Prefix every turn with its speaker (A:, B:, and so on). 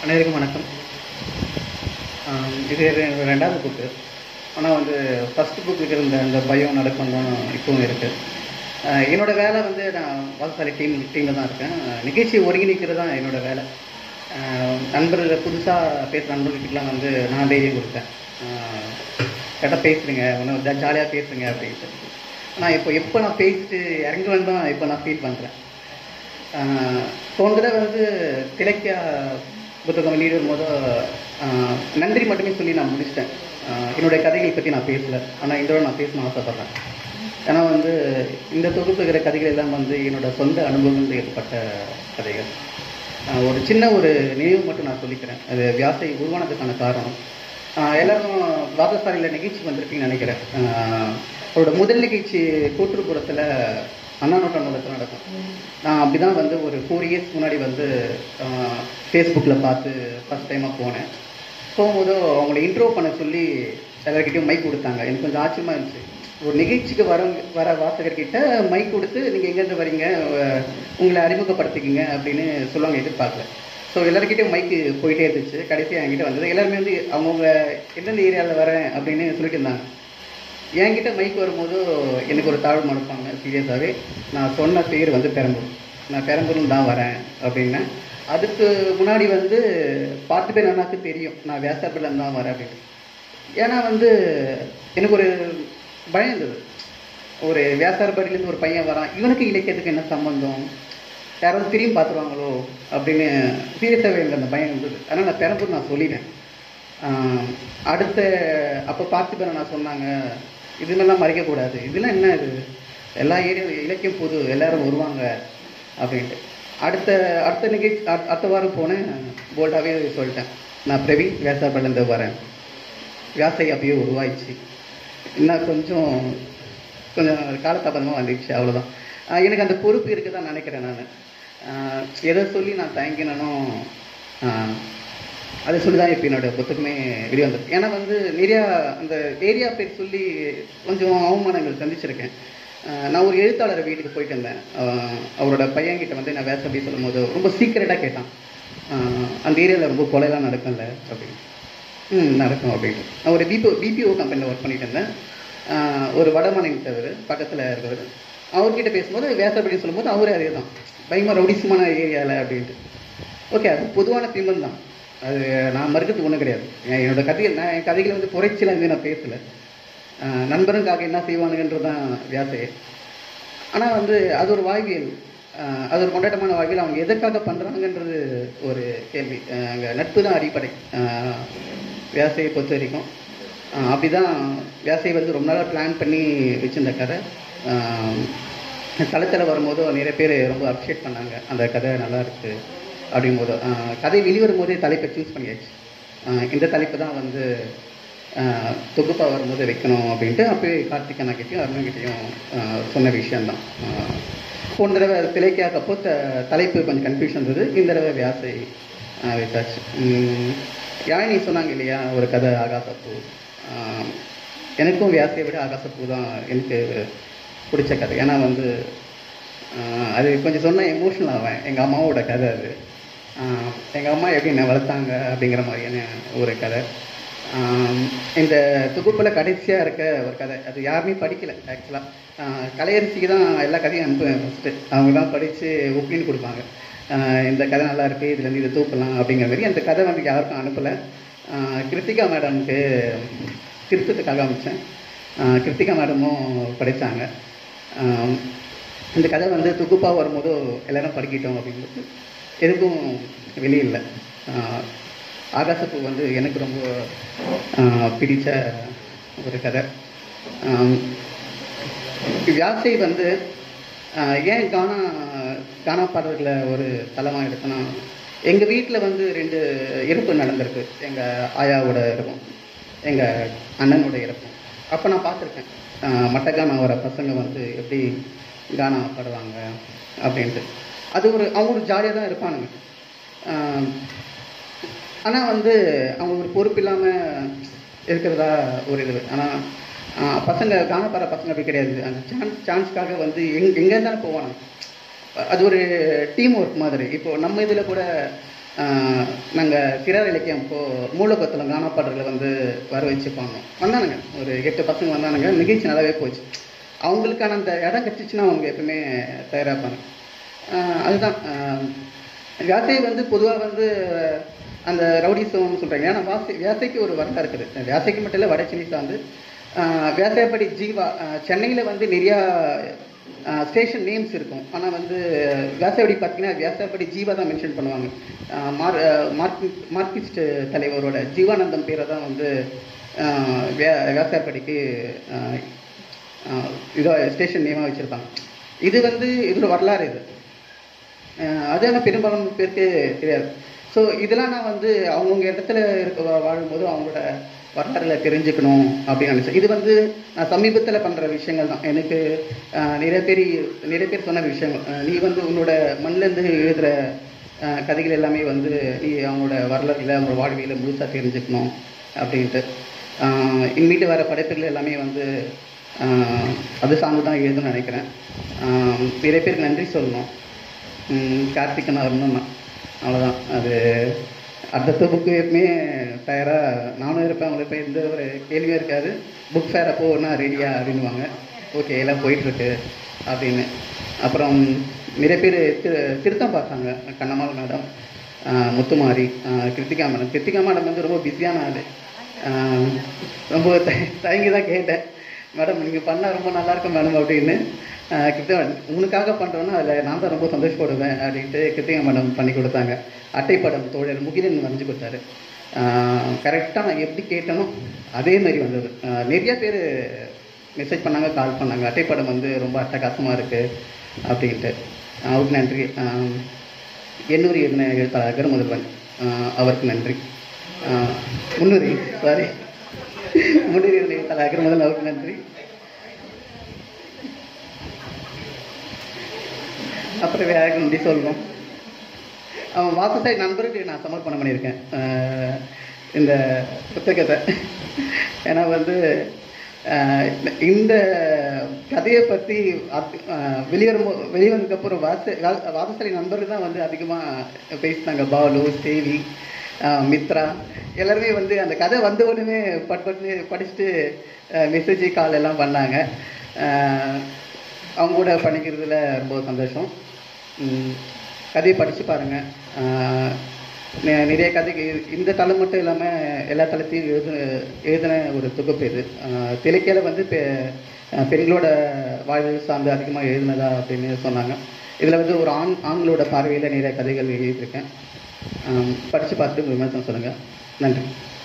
A: அனைவருக்கும் வணக்கம் ஆம், இது ரெ- ரெண்டாவது புக்கு ஆனால் வந்து ஃபஸ்ட் புக்கு இருந்த அந்த பயம் நடக்கம் தான் இப்பவும் இருக்குது என்னோட வேலை வந்து நான் வாசசாலை டீம் டீமில் தான் இருக்கேன் நிகழ்ச்சி ஒருங்கிணைக்கிறது தான் என்னோட வேலை ஆஹ், நண்பர்கள் புதுசாக பேசுகிற நண்பர்களுக்கெல்லாம் வந்து நான் தைரியம் கொடுத்தேன் கரெக்டாக பேசுகிறீங்க ஒன்றும் ஜாலியாக பேசுங்க அப்படின்ட்டு ஆனால் இப்போ எப்போ நான் பேசிட்டு இறங்குவேன் தான் இப்போ நான் ஃபீல் பண்ணுறேன் ஆஹ் போன தடவை வந்து திலக்கியா புத்தகம் வெளியிடும் போது ஆஹ் நன்றி மட்டுமே சொல்லி நான் முடிச்சிட்டேன் ஆஹ் என்னுடைய கதைகளை பற்றி நான் பேசல ஆனால் இந்த தடவை நான் பேசணும்னு ஆசைப்பட்றேன் ஏன்னா வந்து இந்த தொகுப்பு இருக்கிற கதைகள் எல்லாம் வந்து என்னோட சொந்த அனுபவங்கள் ஏற்பட்ட கதைகள் ஆஹ் ஒரு சின்ன ஒரு நினைவு மட்டும் நான் சொல்லிக்கிறேன் அது வியாசை உருவானதுக்கான காரணம் ஆஹ் எல்லாரும் வாதசாலையில் நிகழ்ச்சி வந்திருப்பீங்கன்னு நினைக்கிறேன் ஆஹ் அவரோட முதல் நிகழ்ச்சி கூட்டுப்புறத்தில் அண்ணா நூற்றாண்டு நடக்கும் நான் அப்படி தான் வந்து ஒரு ஃபோர் இயர்ஸ் முன்னாடி வந்து ஃபேஸ்புக்கில் பார்த்து ஃபஸ்ட் டைமாக போனேன் போகும்போது அவங்கள இன்ட்ரோ பண்ண சொல்லி எல்லார்கிட்டயும் மைக் கொடுத்தாங்க எனக்கு கொஞ்சம் ஆச்சரியமாக இருந்துச்சு ஒரு நிகழ்ச்சிக்கு வர வர வாசகர்கிட்ட மைக் கொடுத்து நீங்கள் எங்கேருந்து வரீங்க அஹ் உங்களை அறிமுகப்படுத்திக்கிங்க அப்படின்னு சொல்லுவாங்க எதிர்பார்க்கல ஸோ எல்லாருக்கிட்டையும் மைக்கு போயிட்டே இருந்துச்சு கடைசியாக என்கிட்ட வந்தது எல்லாருமே வந்து அவங்கவுங்க எந்தெந்த ஏரியாவில் வரேன் அப்படின்னு சொல்லிட்டு இருந்தாங்க என்கிட்ட மைக் வரும்போது எனக்கு ஒரு தாழ்வு மனப்பாங்க சீரியஸாகவே நான் சொன்ன பேர் வந்து பெரம்பூர் நான் பெரம்பூர்னு தான் வரேன் அப்படின்னேன் அதுக்கு முன்னாடி வந்து பார்த்து பேர் அண்ணாக்கு தெரியும் நான் வேசாப்பில் தான் வரேன் அப்படின்னு ஏன்னா வந்து எனக்கு ஒரு பயம் இருந்தது ஒரு வியாசாரப்படியிலேருந்து ஒரு பையன் வரான் இவனுக்கு இலக்கியத்துக்கு என்ன சம்பந்தம் யாராவது திரும்பி பார்த்துருவாங்களோ அப்படின்னு சீரியஸாகவே எனக்கு அந்த பயம் இருந்தது ஆனால் நான் பெரம்பூர் நான் சொல்லிட்டேன் ஆஹ் அடுத்த அப்போ பார்த்திபன் நான் சொன்னாங்க இதுமெல்லாம் மறைக்கக்கூடாது இதெல்லாம் என்ன இது எல்லா ஏரியா இலக்கியம் பொது எல்லாரும் வருவாங்க அப்படின்ட்டு அடுத்த அடுத்த நிகழ்ச்சி அட்- அடுத்த வாரம் போனேன் போல்டாகவே சொல்லிட்டேன் நான் பிரவீன் வேசாப்பலேருந்து வரேன் வியாசை அப்பயே உருவாயிடுச்சு இன்னும் கொஞ்சம் கொஞ்சம் காலதாபதமாக வந்துடுச்சு அவ்வளோதான் ஆஹ் எனக்கு அந்த பொறுப்பு இருக்குதான் நினைக்கிறேன் நான் எதை சொல்லி நான் தயங்கினனோ ஆஹ் அதை சொல்லி தான் இப்போ என்னோட புத்தகமே வெளியே வந்திருக்கு ஏன்னா வந்து நிறையா அந்த ஏரியா பேர் சொல்லி கொஞ்சம் அவமானங்கள் சந்திச்சிருக்கேன் ஆஹ் நான் ஒரு எழுத்தாளர் வீட்டுக்கு போயிட்டு இருந்தேன் ஆஹ் அவரோட பையன்கிட்ட வந்து நான் வேச அப்படி சொல்லும்போது ரொம்ப சீக்கிரட்டாக கேட்டான் ஆஹ் அந்த ஏரியாவில் ரொம்ப கொலைலாம் நடக்கும்ல அப்படின்னு ம் நடக்கும் அப்படின்ட்டு நான் ஒரு பிபிஓ பிபிஓ கம்பெனியில் ஒர்க் பண்ணிட்டு இருந்தேன் ஆஹ் ஒரு வட மாநிலத்தவர் பக்கத்தில் இருக்கிறவர் அவர்கிட்ட பேசும்போது வேச அப்படின்னு சொல்லும்போது அவரே அதே தான் பயங்கர ரவுடிசமான ஏரியாவில் அப்படின்ட்டு ஓகே அது பொதுவான பிம்பம் தான் அது நான் மறுக்கிறது ஒன்றும் கிடையாது என் என்னோட கதைகள் நான் என் கதைகளை வந்து குறைச்சலாம் எதுவும் நான் பேசலை ஆஹ் நண்பருக்காக என்ன செய்வானுங்கன்றது தான் வியாசையே ஆனால் வந்து அது ஒரு வாழ்வியல் ஆஹ் அது ஒரு கொண்டாட்டமான வாழ்வியல் அவங்க எதற்காக பண்ணுறாங்கன்றது ஒரு கேள்வி அங்கே நட்பு தான் அடிப்படை ஆஹ் வியாசையை பொறுத்த வரைக்கும் ஆஹ் அப்படிதான் வியாசை வந்து ரொம்ப நாளாக பிளான் பண்ணி வச்சிருந்த கதை தளத்தில் வரும்போது நிறைய பேர் ரொம்ப அப்ரிஷியேட் பண்ணாங்க அந்த கதை நல்லா இருக்கு அப்படிங்கும்போது ஆஹ் கதை வெளிவரும் போதே தலைப்பை சூஸ் பண்ணியாச்சு ஆஹ் இந்த தலைப்பு தான் வந்து ஆஹ் தொகுப்பா வரும்போது வைக்கணும் அப்படின்ட்டு அப்போயே கார்த்திக் அண்ணாக்கிட்டையும் அருணகிட்டையும் சொன்ன விஷயம்தான் ஆஹ் போன தடவை திளைக்காக்கப்போ த தலைப்பு கொஞ்சம் கன்ஃபியூஷன் இருந்தது இந்த தடவை வியாசை ஆஹ் வச்சாச்சு உம் யாழினி சொன்னாங்க இல்லையா ஒரு கதை ஆகாசப்பூ ஆஹ் எனக்கும் வியாசையை விட ஆகாசப்பூ தான் எனக்கு பிடிச்ச கதை ஏன்னா வந்து ஆஹ் அது கொஞ்சம் சொன்னால் எமோஷனல் ஆவேன் எங்கள் அம்மாவோட கதை அது எங்கள் அம்மா எப்படி என்னை வளர்த்தாங்க அப்படிங்கிற மாதிரியான ஒரு கதை ஆஹ் இந்த தொகுப்பில் கடைசியாக இருக்க ஒரு கதை அது யாருமே படிக்கல ஆக்சுவலாக கலையரசிக்கு தான் எல்லா கதையும் அனுப்புவேன் ஃபஸ்ட்டு அவங்க தான் படித்து ஒப்பீனியன் கொடுப்பாங்க ஆஹ் இந்த கதை நல்லா இருக்கு இதுலேருந்து இதை தூக்கலாம் அப்படிங்கிற மாதிரி அந்த கதை வந்து யாருக்கும் அனுப்பலை கிருத்திகா மேடம்க்கு திருத்தத்துக்காக அமைச்சேன் கிருத்திகா மேடமும் படித்தாங்க இந்த கதை வந்து தொகுப்பாக வரும்போது எல்லாரும் படிக்கிட்டோம் அப்படிங்கிறது எதுக்கும் வெளியில்லை ஆகாசப்பூ வந்து எனக்கு ரொம்ப ஆஹ் பிடிச்ச ஒரு கதை ஆம், வியாசை வந்து ஆஹ் ஏன் கானா கானா பாடல்களை ஒரு தளமாக எடுத்தனா எங்கள் வீட்டில் வந்து ரெண்டு இறப்பு நடந்திருக்கு எங்கள் ஆயாவோட இறப்பும் எங்கள் அண்ணனோட இறப்பும் அப்போ நான் பார்த்துருக்கேன் மட்டக்கானா வர பசங்க வந்து எப்படி கானா பாடுவாங்க அப்படின்ட்டு அது ஒரு அவங்க ஒரு ஜாலியாக தான் இருப்பானுங்க ஆஹ் ஆனால் வந்து அவங்க ஒரு பொறுப்பு இல்லாமல் இருக்கிறதா ஒரு இது ஆனால் பசங்க காணப்படுற பசங்க அப்படி கிடையாது அந்த சான்ஸ் சான்ஸ்க்காக வந்து எங் எங்கே இருந்தாலும் போவாங்க அது ஒரு டீம் ஒர்க் மாதிரி இப்போ நம்ம இதில் கூட ஆஹ், நாங்கள் சிறார் இலக்கியம் இப்போது மூலக்கத்தில் கானா பாடல்களை வந்து வர வச்சு பண்ணோம் வந்தானுங்க ஒரு எட்டு பசங்க வந்தானுங்க நிகழ்ச்சி நல்லாவே போச்சு அவங்களுக்கான அந்த இடம் கிடச்சிச்சின்னா அவங்க எப்பவுமே தயாராப்பாங்க ஆஹ் அதுதான் ஆஹ் வியாசை வந்து பொதுவாக வந்து அந்த ரவுடிசம்னு சொல்கிறாங்க ஏன்னா வாசி வியாசைக்கு ஒரு வரலாறு இருக்குது வியாசைக்கு மட்டும் இல்லை வட சென்னை சார்ந்து ஆஹ் வியாசைப்படி ஜீவா சென்னையில் வந்து நிறையா ஸ்டேஷன் நேம்ஸ் இருக்கும் ஆனால் வந்து வியாசப்படி பார்த்தீங்கன்னா வியாசப்படி ஜீவா தான் மென்ஷன் பண்ணுவாங்க ஆஹ் மார் மார்க் மார்க்சிஸ்ட் தலைவரோட ஜீவானந்தம் பேரை தான் வந்து ஆஹ் வியா வியாசப்படிக்கு ஆஹ் ஆஹ் இதோ ஸ்டேஷன் நேமாக வச்சுருப்பாங்க இது வந்து இதோட வரலாறு இது அஹ் அது ஆனால் பெரும்பாலும் பேருக்கு தெரியாது ஸோ இதெல்லாம் நான் வந்து அவங்கவுங்க இடத்துல இருக்க வா- வாழும்போது அவங்களோட வரலாறுல தெரிஞ்சுக்கணும் அப்படின்னு நினச்சேன் இது வந்து நான் சமீபத்தில் பண்ணுற விஷயங்கள் தான் எனக்கு அஹ், நிறைய பேர் நிறைய பேர் சொன்ன விஷயங்கள் அஹ், நீ வந்து உன்னோட மண்ணிலேருந்து எழுதுகிற அஹ், கதைகள் எல்லாமே வந்து நீ அவங்களோட வரலாறுல அவங்களோட வாழ்வியல முழுசாக தெரிஞ்சுக்கணும் அப்படின்ட்டு அஹ், இனிமேட்டு வர படைப்புகள் எல்லாமே வந்து அஹ், அது சார்ந்து தான் எழுதணும்னு நினைக்கிறேன் அஹ், நிறைய பேருக்கு நன்றி சொல்லணும் ம், கார்த்திகன் வரணும் நான் அவ்வளோதான் அது அடுத்த புக்கு எப்பவுமே தயாராக நானும் இருப்பேன் அவங்க இருப்பேன் எந்த ஒரு கேள்வியும் இருக்காது புக் ஃபேர் அப்போ நான் ரெடியா அப்படின்னுவாங்க ஓகே எல்லாம் போயிட்டுருக்கு அப்படின்னு அப்புறம் நிறைய பேர் திரு திருத்தம் பார்த்தாங்க கண்ணம்மாள் மேடம் ஆஹ் முத்துமாரி ஆஹ் கிருத்திகா மேடம் கிருத்திகா மேடம் வந்து ரொம்ப பிஸியான ஆள் ஆஹ் ரொம்ப த- தயங்கி தான் கேட்டேன் மேடம் நீங்கள் பண்ணால் ரொம்ப நல்லா இருக்கும் மேடம் அப்படின்னு ஆஹ் கிருத்திகா மேடம் உனக்காக பண்ணுறோன்னா அதில் நான் தான் ரொம்ப சந்தோஷப்படுவேன் அப்படின்ட்டு கிருத்திகா மேடம் பண்ணி கொடுத்தாங்க அட்டைப்படம் தோழர் முகிலன் வரைஞ்சு கொடுத்தாரு கரெக்டாக நான் எப்படி கேட்டனோ அதே மாதிரி வந்தது ஆஹ் நிறைய பேர் மெசேஜ் பண்ணாங்க கால் பண்ணாங்க அட்டைப்படம் வந்து ரொம்ப அட்டகாசமாக இருக்குது அப்படின்ட்டு அவருக்கு நன்றி ஆஹ் எண்ணூர் எழுதின எழுத்தாளர் முதல்வன் ஆஹ் அவருக்கு நன்றி ஆஹ் முன்னூறு சாரி முன்னூறு எழுதின எழுத்தாளர் முதல்வன் அவருக்கு நன்றி அப்புறம் வேற யாருக்கு நன்றி சொல்லணும் அவன் வாசசாய் நண்பருக்கு நான் சமர்ப்பணம் பண்ணியிருக்கேன் ஆஹ் இந்த புத்தகத்தை ஏன்னா வந்து ஆஹ் இந்த கதையை பற்றி வெளிவரும் வெளிவந்ததுக்கப்புறம் வாச வா- வாசசாலை நண்பர்கள் தான் வந்து அதிகமாக பேசினாங்க பாலு தேவி ஆஹ் மித்ரா எல்லாருமே வந்து அந்த கதை வந்த உடனே பட் பட்டு படிச்சுட்டு மெசேஜ் கால் எல்லாம் பண்ணாங்க ஆஹ் அவங்க கூட பண்ணிக்கிறதுல ரொம்ப சந்தோஷம் உம் கதையை படித்து பாருங்கள் நிறைய கதைக்கு இந்த தளம் மட்டும் இல்லாமல் எல்லா தளத்தையும் எழுது எழுதின ஒரு தொகுப்பு இது ஆஹ் திலக்கியால வந்து பெ ஆஹ் பெண்களோட வாழ்வில் சார்ந்து அதிகமாக எழுதினதா அப்படின்னு சொன்னாங்க இதில் வந்து ஒரு ஆண் ஆண்களோட பார்வையில் நிறைய கதைகள் எழுதியிருக்கேன் படித்து பார்த்துட்டு உங்கள் விமர்சனம் சொல்லுங்கள் நன்றி